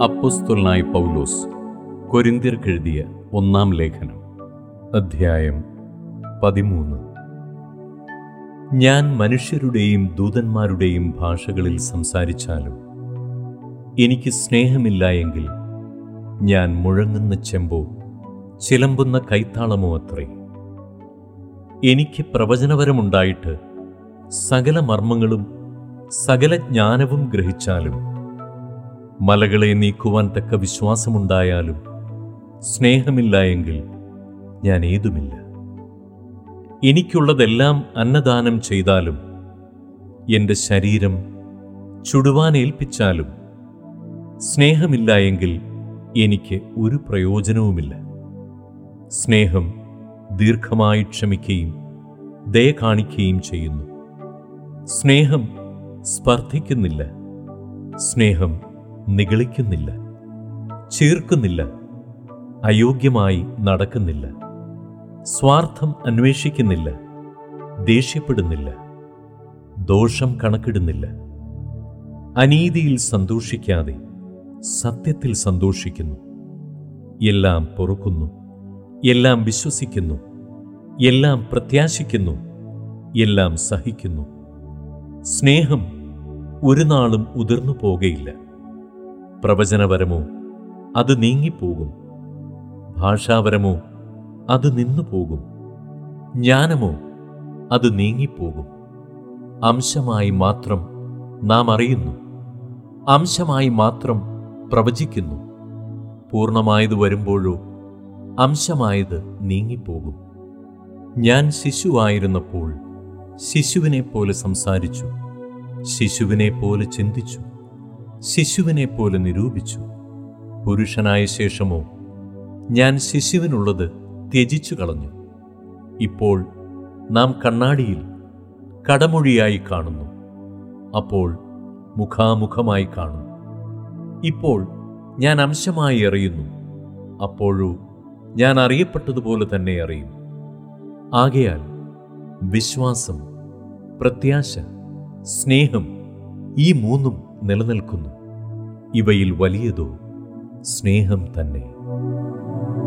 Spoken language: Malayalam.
അപ്പോസ്തലനായ പൗലോസ് കൊരിന്ത്യർക്കെഴുതിയ ഒന്നാം ലേഖനം അധ്യായം പതിമൂന്ന് ഞാൻ മനുഷ്യരുടെയും ദൂതന്മാരുടെയും ഭാഷകളിൽ സംസാരിച്ചാലും എനിക്ക് സ്നേഹമില്ല എങ്കിൽ ഞാൻ മുഴങ്ങുന്ന ചെമ്പോ ചിലമ്പുന്ന കൈത്താളമോ അത്രേ എനിക്ക് പ്രവചനപരമുണ്ടായിട്ട് സകല മർമ്മങ്ങളും സകല ജ്ഞാനവും ഗ്രഹിച്ചാലും മലകളെ നീക്കുവാൻ തക്ക വിശ്വാസമുണ്ടായാലും സ്നേഹമില്ല എങ്കിൽ ഞാൻ ഏതുമില്ല എനിക്കുള്ളതെല്ലാം അന്നദാനം ചെയ്താലും എൻ്റെ ശരീരം ചുടുവാൻ ഏൽപ്പിച്ചാലും സ്നേഹമില്ല എങ്കിൽ എനിക്ക് ഒരു പ്രയോജനവുമില്ല സ്നേഹം ദീർഘമായി ക്ഷമിക്കുകയും ദയ കാണിക്കുകയും ചെയ്യുന്നു സ്നേഹം സ്പർദ്ധിക്കുന്നില്ല സ്നേഹം നിഗളിക്കുന്നില്ല ചീർക്കുന്നില്ല അയോഗ്യമായി നടക്കുന്നില്ല സ്വാർത്ഥം അന്വേഷിക്കുന്നില്ല ദേഷ്യപ്പെടുന്നില്ല ദോഷം കണക്കിടുന്നില്ല അനീതിയിൽ സന്തോഷിക്കാതെ സത്യത്തിൽ സന്തോഷിക്കുന്നു എല്ലാം പൊറുക്കുന്നു എല്ലാം വിശ്വസിക്കുന്നു എല്ലാം പ്രത്യാശിക്കുന്നു എല്ലാം സഹിക്കുന്നു സ്നേഹം ഒരു നാളും ഉതിർന്നു പോകയില്ല പ്രവചനപരമോ അത് നീങ്ങിപ്പോകും ഭാഷാപരമോ അത് നിന്നു പോകും ജ്ഞാനമോ അത് നീങ്ങിപ്പോകും അംശമായി മാത്രം നാം അറിയുന്നു അംശമായി മാത്രം പ്രവചിക്കുന്നു പൂർണ്ണമായത് വരുമ്പോഴോ അംശമായത് നീങ്ങിപ്പോകും ഞാൻ ശിശുവായിരുന്നപ്പോൾ ശിശുവിനെ പോലെ സംസാരിച്ചു ശിശുവിനെ പോലെ ചിന്തിച്ചു ശിശുവിനെ പോലെ നിരൂപിച്ചു പുരുഷനായ ശേഷമോ ഞാൻ ശിശുവിനുള്ളത് ത്യജിച്ചു കളഞ്ഞു ഇപ്പോൾ നാം കണ്ണാടിയിൽ കടമൊഴിയായി കാണുന്നു അപ്പോൾ മുഖാമുഖമായി കാണും ഇപ്പോൾ ഞാൻ അംശമായി അറിയുന്നു അപ്പോഴോ ഞാൻ അറിയപ്പെട്ടതുപോലെ തന്നെ അറിയും ആകയാൽ വിശ്വാസം പ്രത്യാശ സ്നേഹം ഈ മൂന്നും നിലനിൽക്കുന്നു ഇവയിൽ വലിയതോ സ്നേഹം തന്നെ